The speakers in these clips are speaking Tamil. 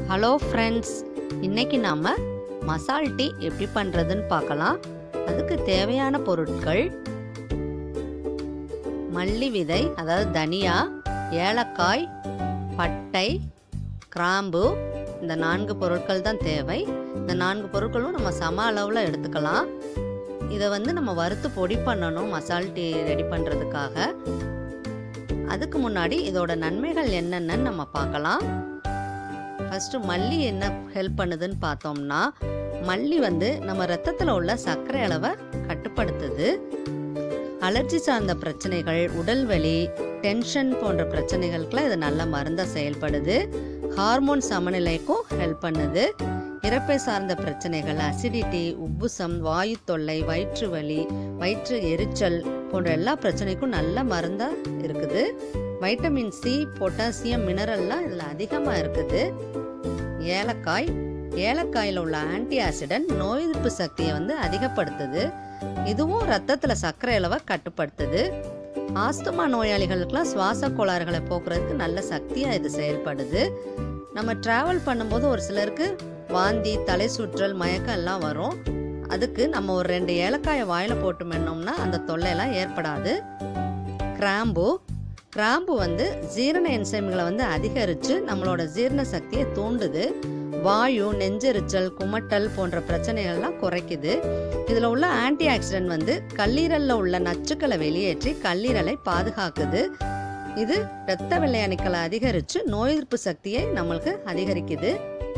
ஹலோ ஃப்ரெண்ட்ஸ் இன்னைக்கு நாம் மசால் டீ எப்படி பண்ணுறதுன்னு பார்க்கலாம் அதுக்கு தேவையான பொருட்கள் மல்லி விதை அதாவது தனியா ஏலக்காய் பட்டை கிராம்பு இந்த நான்கு பொருட்கள் தான் தேவை இந்த நான்கு பொருட்களும் நம்ம சம அளவில் எடுத்துக்கலாம் இதை வந்து நம்ம வறுத்து பொடி பண்ணணும் மசால் டீ ரெடி பண்ணுறதுக்காக அதுக்கு முன்னாடி இதோட நன்மைகள் என்னென்னு நம்ம பார்க்கலாம் ஃபஸ்ட்டு மல்லி என்ன ஹெல்ப் பண்ணுதுன்னு பார்த்தோம்னா மல்லி வந்து நம்ம ரத்தத்தில் உள்ள சர்க்கரை அளவை கட்டுப்படுத்துது அலர்ஜி சார்ந்த பிரச்சனைகள் உடல்வலி டென்ஷன் போன்ற பிரச்சனைகளுக்குலாம் இது நல்ல மருந்தாக செயல்படுது ஹார்மோன் சமநிலைக்கும் ஹெல்ப் பண்ணுது இறப்பை சார்ந்த பிரச்சனைகள் அசிடிட்டி உப்புசம் வாயு தொல்லை வயிற்று வலி வயிற்று எரிச்சல் போன்ற எல்லா பிரச்சனைக்கும் நல்ல மருந்தாக இருக்குது வைட்டமின் சி பொட்டாசியம் மினரல்லாம் இதில் அதிகமாக இருக்குது ஏலக்காய் ஏலக்காயில் உள்ள ஆன்டி ஆக்சிடென்ட் நோய் எதிர்ப்பு சக்தியை வந்து அதிகப்படுத்துது இதுவும் ரத்தத்தில் சர்க்கரை அளவை கட்டுப்படுத்துது ஆஸ்துமா நோயாளிகளுக்கெல்லாம் சுவாச கோளாறுகளை போக்குறதுக்கு நல்ல சக்தியாக இது செயல்படுது நம்ம ட்ராவல் பண்ணும்போது ஒரு சிலருக்கு வாந்தி தலை சுற்றல் மயக்கம் எல்லாம் வரும் அதுக்கு நம்ம ஒரு ரெண்டு ஏலக்காயை வாயில் போட்டு மென்னோம்னா அந்த தொல்லையெல்லாம் ஏற்படாது கிராம்பு கிராம்பு வந்து ஜீரண என்சைம்களை வந்து அதிகரித்து நம்மளோட ஜீரண சக்தியை தூண்டுது வாயு நெஞ்செரிச்சல் குமட்டல் போன்ற பிரச்சனைகள்லாம் குறைக்குது இதில் உள்ள ஆன்டி ஆக்சிடென்ட் வந்து கல்லீரலில் உள்ள நச்சுக்களை வெளியேற்றி கல்லீரலை பாதுகாக்குது இது இரத்த வெள்ளை அணுக்களை அதிகரித்து நோய் எதிர்ப்பு சக்தியை நம்மளுக்கு அதிகரிக்குது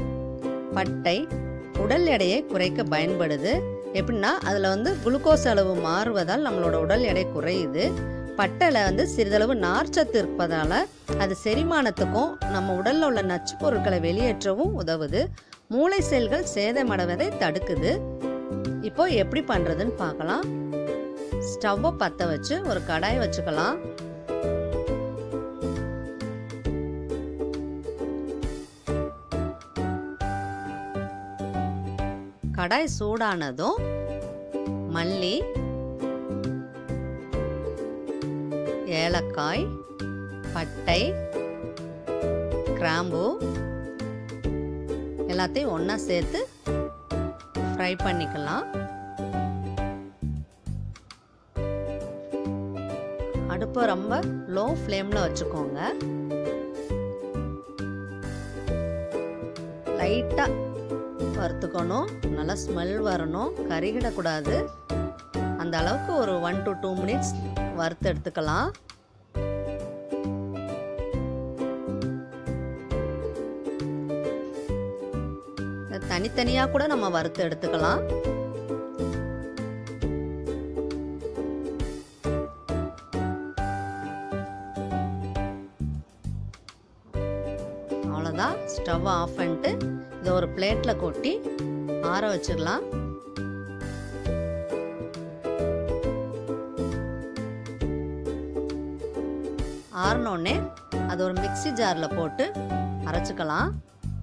பட்டை உடல் எடையை குறைக்க பயன்படுது எப்படின்னா அதில் வந்து குளுக்கோஸ் அளவு மாறுவதால் நம்மளோட உடல் எடை குறையுது பட்டையில் வந்து சிறிதளவு நார்ச்சத்து இருப்பதால் அது செரிமானத்துக்கும் நம்ம உடலில் உள்ள நச்சு பொருட்களை வெளியேற்றவும் உதவுது மூளை செல்கள் சேதமடைவதை தடுக்குது இப்போ எப்படி பண்ணுறதுன்னு பார்க்கலாம் ஸ்டவ்வை பற்ற வச்சு ஒரு கடாய் வச்சுக்கலாம் கடாய் சூடானதும் மல்லி ஏலக்காய் பட்டை கிராம்பு எல்லாத்தையும் ஒன்றா சேர்த்து ஃப்ரை பண்ணிக்கலாம் அடுப்பை ரொம்ப லோ ஃப்ளேமில் வச்சுக்கோங்க லைட்டாக வறுத்துக்கணும் நல்லா ஸ்மெல் வரணும் கருகிடக்கூடாது அந்த அளவுக்கு ஒரு ஒன் டு டூ மினிட்ஸ் வறுத்து எடுத்துக்கலாம் தனித்தனியாக கூட நம்ம வறுத்து எடுத்துக்கலாம் அவ்வளோதான் ஸ்டவ் ஆஃப் பண்ணிட்டு இதை ஒரு பிளேட்டில் கொட்டி ஆற வச்சிடலாம் ஆறினோடனே அது ஒரு மிக்சி ஜாரில் போட்டு அரைச்சிக்கலாம்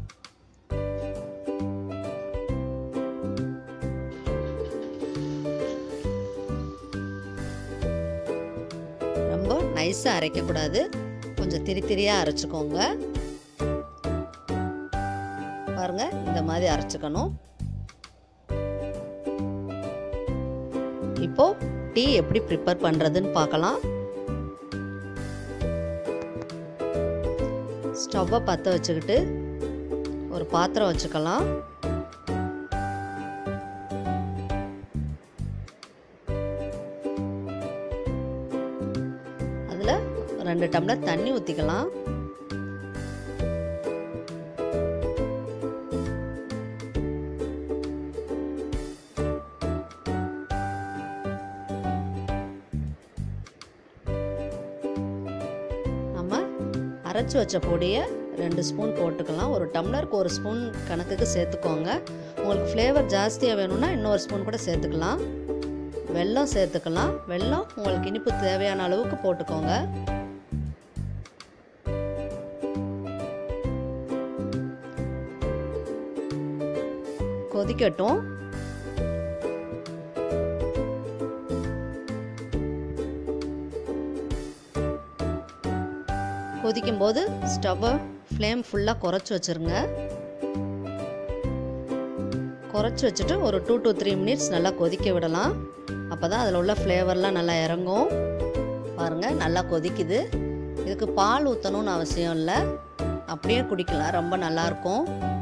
ரொம்ப நைஸாக அரைக்கக்கூடாது கொஞ்சம் திரி திரியாக அரைச்சிக்கோங்க பாருங்க இந்த மாதிரி அரைச்சிக்கணும் இப்போ டீ எப்படி ப்ரிப்பேர் பண்ணுறதுன்னு பார்க்கலாம் ஸ்டவ்வை பற்ற வச்சுக்கிட்டு ஒரு பாத்திரம் வச்சுக்கலாம் அதில் ரெண்டு டம்ளர் தண்ணி ஊற்றிக்கலாம் நம்ம அரைச்சி வச்ச பொடியை ரெண்டு ஸ்பூன் போட்டுக்கலாம் ஒரு டம்ளருக்கு ஒரு ஸ்பூன் கணக்குக்கு சேர்த்துக்கோங்க உங்களுக்கு ஃப்ளேவர் ஜாஸ்தியாக வேணும்னா இன்னொரு ஸ்பூன் கூட சேர்த்துக்கலாம் வெல்லம் சேர்த்துக்கலாம் வெல்லம் உங்களுக்கு இனிப்பு தேவையான அளவுக்கு போட்டுக்கோங்க கொதிக்கட்டும் கொதிக்கும் போது ஸ்டவ்வை ஃப்ளேம் ஃபுல்லாக குறைச்சி வச்சுருங்க குறைச்சி வச்சுட்டு ஒரு டூ டு த்ரீ மினிட்ஸ் நல்லா கொதிக்க விடலாம் அப்போ தான் அதில் உள்ள ஃப்ளேவர்லாம் நல்லா இறங்கும் பாருங்கள் நல்லா கொதிக்குது இதுக்கு பால் ஊற்றணும்னு அவசியம் இல்லை அப்படியே குடிக்கலாம் ரொம்ப நல்லாயிருக்கும்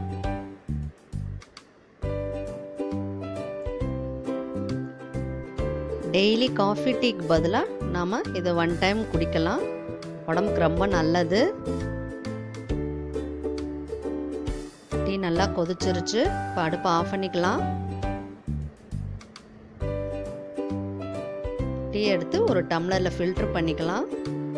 டெய்லி காஃபி டீக்கு பதிலாக நாம் இதை ஒன் டைம் குடிக்கலாம் உடம்புக்கு ரொம்ப நல்லது டீ நல்லா கொதிச்சிருச்சு இப்போ அடுப்பை ஆஃப் பண்ணிக்கலாம் டீ எடுத்து ஒரு டம்ளரில் ஃபில்ட்ரு பண்ணிக்கலாம்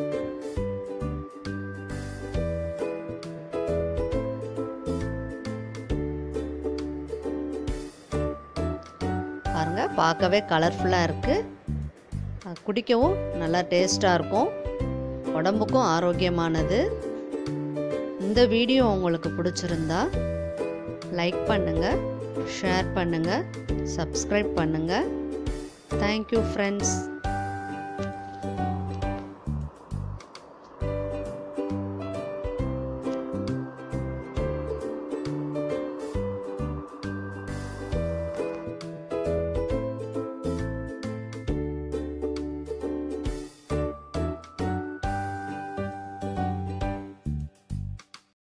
பாருங்க பார்க்கவே கலர்ஃபுல்லாக இருக்குது குடிக்கவும் நல்லா டேஸ்ட்டாக இருக்கும் உடம்புக்கும் ஆரோக்கியமானது இந்த வீடியோ உங்களுக்கு பிடிச்சிருந்தா லைக் பண்ணுங்கள் ஷேர் பண்ணுங்கள் சப்ஸ்கிரைப் பண்ணுங்கள் தேங்க்யூ ஃப்ரெண்ட்ஸ்